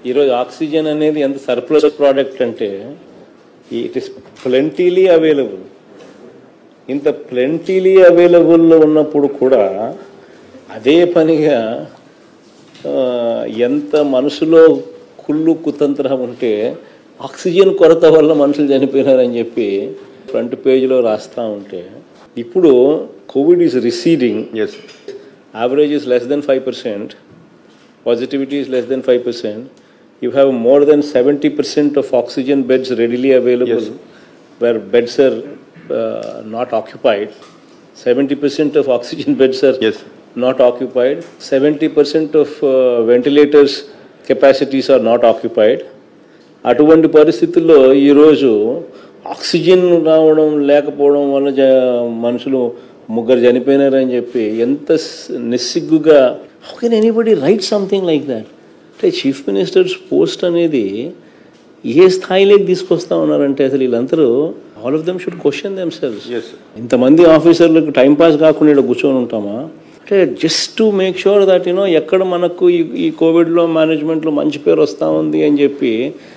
ఈరోజు ఆక్సిజన్ అనేది ఎంత సర్ప్లస్ ప్రోడక్ట్ అంటే ఇట్ ఇస్ ప్లెంటీలీ అవైలబుల్ ఇంత ప్లెంటీలీ అవైలబుల్లో ఉన్నప్పుడు కూడా అదే పనిగా ఆ, ఎంత మనసులో కుళ్ళు కుతంత్రం ఉంటే ఆక్సిజన్ కొరత వల్ల మనుషులు చనిపోయినారని చెప్పి ఫ్రంట్ పేజీలో రాస్తా ఉంటే ఇప్పుడు Covid is receding as average is less than 5%, positivity is less than 5%, you have more than 70% of oxygen beds readily available Yes. where beds are uh, not occupied. 70% of oxygen beds are Yes. not occupied. 70% of uh, ventilators capacities are not occupied. అటువంటి పరిస్థితుల్లో ఈరోజు oxygen రావడం లేకపోవడం వల్ల జ మనుషులు ముగ్గురు చనిపోయినారని చెప్పి ఎంత స్- నిస్సిగ్గుగా how can anybody write something like that అంటే చీఫ్ మినిస్టర్స్ పోస్ట్ అనేది ఏ స్థాయిలోకి తీసుకొస్తా ఉన్నారంటే అసలు వీళ్ళందరూ all of them should question themselves Yes. ఇంతమంది ఆఫీసర్లకు టైం పాస్ కాకుండా ఇక్కడ కూర్చొని ఉంటామా అంటే just to make sure that you know ఎక్కడ మనకు ఈ ఈ కోవిడ్లో మేనేజ్మెంట్లో మంచి పేరు వస్తూ ఉంది అని చెప్పి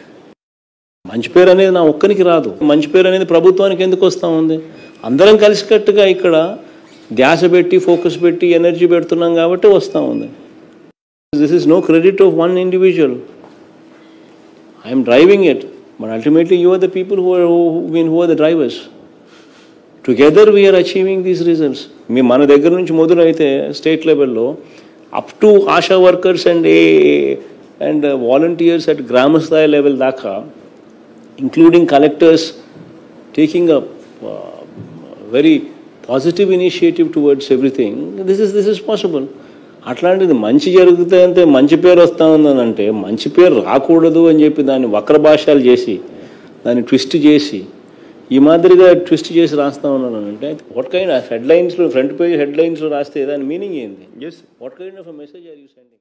మంచి పేరు అనేది నా ఒక్కరికి రాదు మంచి పేరు అనేది ప్రభుత్వానికి ఎందుకు వస్తూ ఉంది అందరం కలిసికట్టుగా ఇక్కడ ధ్యాస పెట్టి ఫోకస్ పెట్టి ఎనర్జీ పెడుతున్నాం కాబట్టి వస్తూ ఉంది this is no credit of one individual I'm driving it but ultimately you are the people who who mean who are the drivers together we're achieving these results మీ మన దగ్గర నుంచి మొదలైతే స్టేట్ లెవెల్లో up to ASHA workers and a and volunteers at గ్రామ స్థాయి level దాకా including collectors taking up very positive initiative towards everything this is this is possible అట్లాంటిది మంచి జరుగుతాయంటే మంచి పేరు వస్తూ ఉందని అంటే మంచి పేరు రాకూడదు అని చెప్పి దాన్ని వక్ర భాషలు చేసి దాన్ని ట్విస్ట్ చేసి ఈ మాదిరిగా ట్విస్ట్ చేసి రాస్తా ఉన్నాను అంటే వాట్ కైండ్ ఆఫ్ హెడ్లైన్స్లో ఫ్రంట్ పేజ్ హెడ్లైన్స్లో రాస్తే దాని మీనింగ్ ఏంది yes what kind of message are you sending